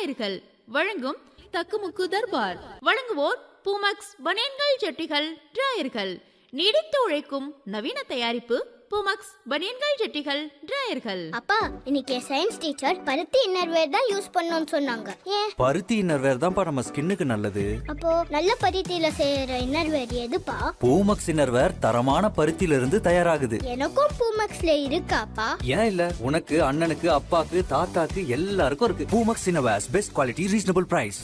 டிராயர்கள் வழங்கும் தக்குமுக்கு தர்பார் வழங்குவோர் பூமக்ஸ் பனியன்கள் ஜட்டிகள் டிராயர்கள் நீடித்து உழைக்கும் நவீன தயாரிப்பு பூமக்ஸ் பனியன்கள் ஜட்டிகள் டிராயர்கள் அப்பா இன்னைக்கு சயின்ஸ் டீச்சர் பருத்தி இன்னர்வேர் தான் யூஸ் பண்ணணும்னு சொன்னாங்க ஏன் பருத்தி இன்னர்வேர் தான்ப்பா நம்ம ஸ்கின்னுக்கு நல்லது அப்போ நல்ல பருத்தியில செய்யற இன்னர்வேர் எதுப்பா பூமக்ஸ் இன்னர்வேர் தரமான பருத்தியில இருந்து தயாராகுது எனக்கும் பூமக்ஸ்ல இருக்காப்பா ஏன் இல்ல உனக்கு அண்ணனுக்கு அப்பாக்கு தாத்தாக்கு எல்லாருக்கும் இருக்கு Poomex innerwears best quality reasonable price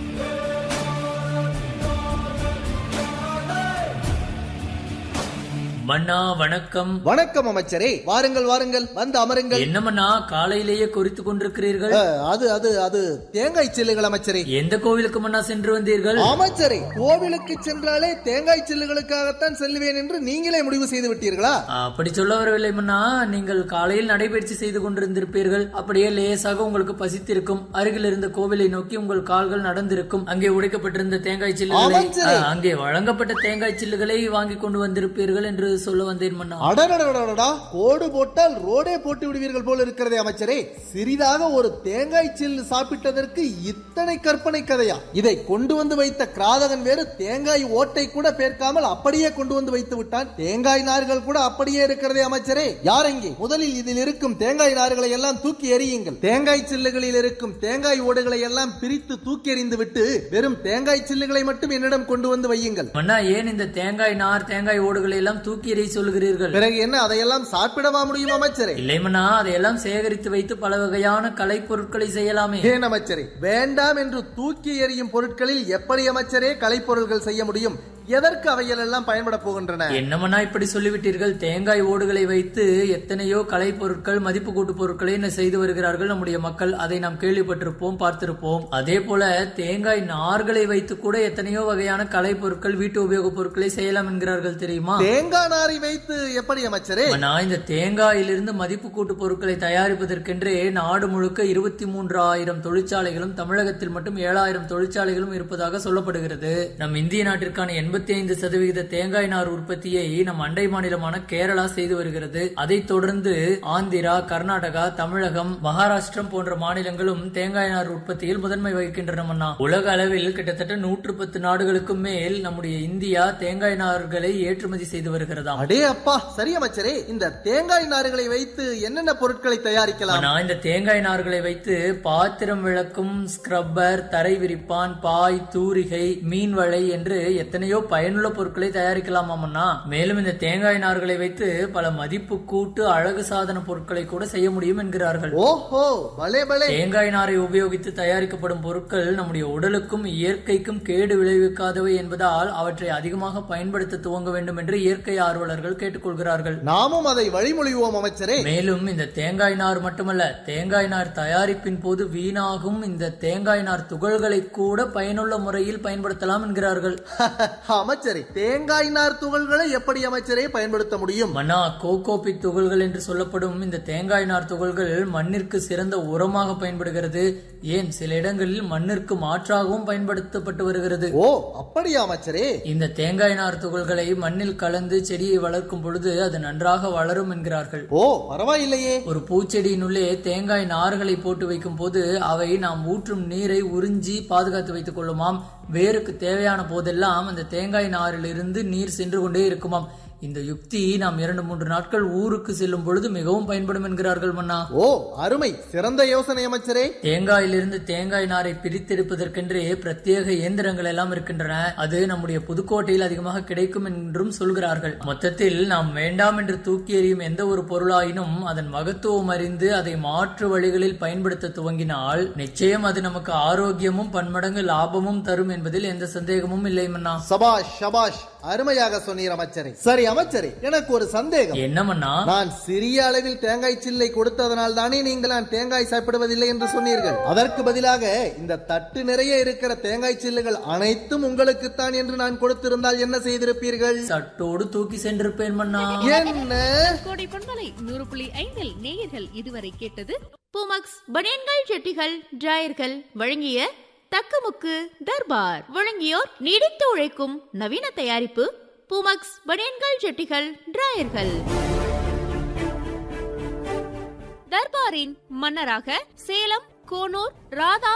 மன்னா வணக்கம் வணக்கம் அமைச்சரே வாருங்கள் வாருங்கள் வந்து அமருங்கள் என்ன மன்னா காலையிலேயே குறித்து கொண்டிருக்கிறீர்கள் அஹ், அது அது அது தேங்காய் சில்லுகள் அமைச்சரே எந்த கோவிலுக்கு மன்னா சென்று வந்தீர்கள் அமைச்சரே கோவிலுக்கு சென்றாலே தேங்காய் சில்லுகளுக்காகத்தான் செல்லுவேன் என்று நீங்களே முடிவு செய்து விட்டீர்களா அப்படி சொல்ல வரவில்லை மன்னா நீங்கள் காலையில் நடைபயிற்சி செய்து கொண்டிருந்திருப்பீர்கள் அப்படியே லேசாக உங்களுக்கு பசித்திருக்கும் அருகில் இருந்த கோவிலை நோக்கி உங்கள் கால்கள் நடந்திருக்கும் அங்கே உடைக்கப்பட்டிருந்த தேங்காய் சில்லுகளை அமைச்சரே. ஆ, அங்கே வழங்கப்பட்ட தேங்காய் சில்லுகளை வாங்கி கொண்டு வந்திருப்பீர்கள் என்று சொல்ல வந்தேன் மன்னா அடடடடடா கோடு போட்டால் ரோடே போட்டு விடுவீர்கள் போல இருக்கிறதே அமைச்சரே சிறிதாக ஒரு தேங்காய் சில்லு சாப்பிட்டதற்கு இத்தனை கற்பனை கதையா இதை கொண்டு வந்து வைத்த கிராதகன் வேறு தேங்காய் ஓட்டை கூட பேர்க்காமல் அப்படியே கொண்டு வந்து வைத்து விட்டான் தேங்காய் நார்கள் கூட அப்படியே இருக்கிறதே அமைச்சரே யார் எங்கே முதலில் இதில் இருக்கும் தேங்காய் நார்களை எல்லாம் தூக்கி எறியுங்கள் தேங்காய் சில்லுகளில் இருக்கும் தேங்காய் ஓடுகளை எல்லாம் பிரித்து தூக்கி எறிந்து விட்டு வெறும் தேங்காய் சில்லுகளை மட்டும் என்னிடம் கொண்டு வந்து வையுங்கள் மன்னா ஏன் இந்த தேங்காய் நார் தேங்காய் ஓடுகளை எல்லாம் தூக்கி எறிய சொல்கிறீர்கள் பிறகு என்ன அதையெல்லாம் சாப்பிடவா முடியும் அமைச்சரே இல்லை மன்னா அதையெல்லாம் சேகரித்து வைத்து பல வகையான கலை பொருட்களை செய்யலாமே ஏன் அமைச்சரே வேண்டாம் என்று தூக்கி எறியும் பொருட்களில் எப்படி அமைச்சரே கலைப்பொருள்கள் செய்ய முடியும் எதற்கு அவைகள் எல்லாம் பயன்பட போகின்றன என்னமண்ணா இப்படி சொல்லிவிட்டீர்கள் தேங்காய் ஓடுகளை வைத்து எத்தனையோ கலை பொருட்கள் மதிப்பு கூட்டு பொருட்களை என்ன செய்து வருகிறார்கள் நம்முடைய மக்கள் அதை நாம் கேள்விப்பட்டிருப்போம் பார்த்திருப்போம் அதே போல தேங்காய் நார்களை வைத்து கூட எத்தனையோ வகையான கலை பொருட்கள் வீட்டு உபயோகப் பொருட்களை செய்யலாம் என்கிறார்கள் தெரியுமா தேங்காய் நாரை வைத்து எப்படி அமைச்சரே நான் இந்த தேங்காயிலிருந்து மதிப்பு கூட்டு பொருட்களை தயாரிப்பதற்கென்றே நாடு முழுக்க இருபத்தி மூன்று ஆயிரம் தொழிற்சாலைகளும் தமிழகத்தில் மட்டும் ஏழாயிரம் தொழிற்சாலைகளும் இருப்பதாக சொல்லப்படுகிறது நம் இந்திய நாட்டிற்கான எண்பத்தி ஐந்து சதவிகித தேங்காய் நார் உற்பத்தியை நம் அண்டை மாநிலமான கேரளா செய்து வருகிறது அதைத் தொடர்ந்து ஆந்திரா கர்நாடகா தமிழகம் மகாராஷ்டிரம் போன்ற மாநிலங்களும் தேங்காய் நார் உற்பத்தியில் முதன்மை வகிக்கின்றன அண்ணா. உலக அளவில் கிட்டத்தட்ட நூற்று பத்து நாடுகளுக்கும் மேல் நம்முடைய இந்தியா தேங்காய் நார்களை ஏற்றுமதி செய்து வருகிறதாம் அடே அப்பா சரி அமைச்சரே இந்த தேங்காய் நார்களை வைத்து என்னென்ன பொருட்களை தயாரிக்கலாம் நான் இந்த தேங்காய் நார்களை வைத்து பாத்திரம் விளக்கும் ஸ்க்ரப்பர் தரை விரிப்பான் பாய் தூரிகை மீன் வலை என்று எத்தனையோ பயனுள்ள பொருட்களை தயாரிக்கலாமாமண்ணா மேலும் இந்த தேங்காய் நார்களை வைத்து பல மதிப்பு கூட்டு அழகு சாதன பொருட்களை கூட செய்ய முடியும் என்கிறார்கள் ஓஹோ பலே பலே தேங்காய் நாரை உபயோகித்து தயாரிக்கப்படும் பொருட்கள் நம்முடைய உடலுக்கும் இயற்கைக்கும் கேடு விளைவிக்காதவை என்பதால் அவற்றை அதிகமாக பயன்படுத்த துவங்க வேண்டும் என்று இயற்கை ஆர்வலர்கள் கேட்டுக்கொள்கிறார்கள் நாமும் அதை வழிமொழிவோம் அமைச்சரே மேலும் இந்த தேங்காய் நார் மட்டுமல்ல தேங்காய் நார் தயாரிப்பின் போது வீணாகும் இந்த தேங்காய் நார் துகள்களை கூட பயனுள்ள முறையில் பயன்படுத்தலாம் என்கிறார்கள் அமைச்சரே தேங்காய் நார் துகள்களை எப்படி அமைச்சரே பயன்படுத்த முடியும் மன்னா கோகோபி துகள்கள் என்று சொல்லப்படும் இந்த தேங்காய் நார் துகள்கள் மண்ணிற்கு சிறந்த உரமாக பயன்படுகிறது ஏன் சில இடங்களில் மண்ணிற்கு மாற்றாகவும் பயன்படுத்தப்பட்டு வருகிறது ஓ அப்படியா அமைச்சரே இந்த தேங்காய் நார் துகள்களை மண்ணில் கலந்து செடியை வளர்க்கும் பொழுது அது நன்றாக வளரும் என்கிறார்கள் ஓ பரவாயில்லையே ஒரு பூச்செடியினுள்ளே தேங்காய் நார்களை போட்டு வைக்கும் போது அவை நாம் ஊற்றும் நீரை உறிஞ்சி பாதுகாத்து வைத்துக் கொள்ளுமாம் வேருக்கு தேவையான போதெல்லாம் அந்த தேங்காய் நாரிலிருந்து நீர் சென்று கொண்டே இருக்குமாம் இந்த யுக்தி நாம் இரண்டு மூன்று நாட்கள் ஊருக்கு செல்லும் பொழுது மிகவும் பயன்படும் என்கிறார்கள் மன்னா ஓ அருமை சிறந்த யோசனை அமைச்சரே தேங்காயிலிருந்து தேங்காய் நாரை பிரித்தெடுப்பதற்கென்றே பிரத்யேக இயந்திரங்கள் எல்லாம் இருக்கின்றன அது நம்முடைய புதுக்கோட்டையில் அதிகமாக கிடைக்கும் என்றும் சொல்கிறார்கள் மொத்தத்தில் நாம் வேண்டாம் என்று தூக்கி எறியும் எந்த ஒரு பொருளாயினும் அதன் மகத்துவம் அறிந்து அதை மாற்று வழிகளில் பயன்படுத்த துவங்கினால் நிச்சயம் அது நமக்கு ஆரோக்கியமும் பன்மடங்கு லாபமும் தரும் என்பதில் எந்த சந்தேகமும் இல்லை மன்னா சபாஷ் சபாஷ் அருமையாக சொன்னீர் அமைச்சரே சரி அமைச்சரே எனக்கு ஒரு சந்தேகம் என்ன மன்னா நான் சிறிய அளவில் தேங்காய் சில்லை கொடுத்ததனால் தானே நீங்கள் நான் தேங்காய் சாப்பிடுவதில்லை என்று சொன்னீர்கள் அதற்கு பதிலாக இந்த தட்டு நிறைய இருக்கிற தேங்காய் சில்லுகள் அனைத்தும் உங்களுக்குத்தான் என்று நான் கொடுத்திருந்தால் என்ன செய்திருப்பீர்கள் சட்டோடு தூக்கி சென்றிருப்பேன் மன்னா என்ன கோடை பொன்மலை நூறு புள்ளி ஐந்தில் நேயர்கள் இதுவரை கேட்டது பூமக்ஸ் பனியன்கள் ஜட்டிகள் டிராயர்கள் வழங்கிய தக்குமுக்கு தர்பார் வழங்கியோர் நீடித்து உழைக்கும் நவீன தயாரிப்பு பூமக்ஸ் பனியன்கள் ஜட்டிகள் டிராயர்கள் தர்பாரின் மன்னராக சேலம் கோனூர் ராதா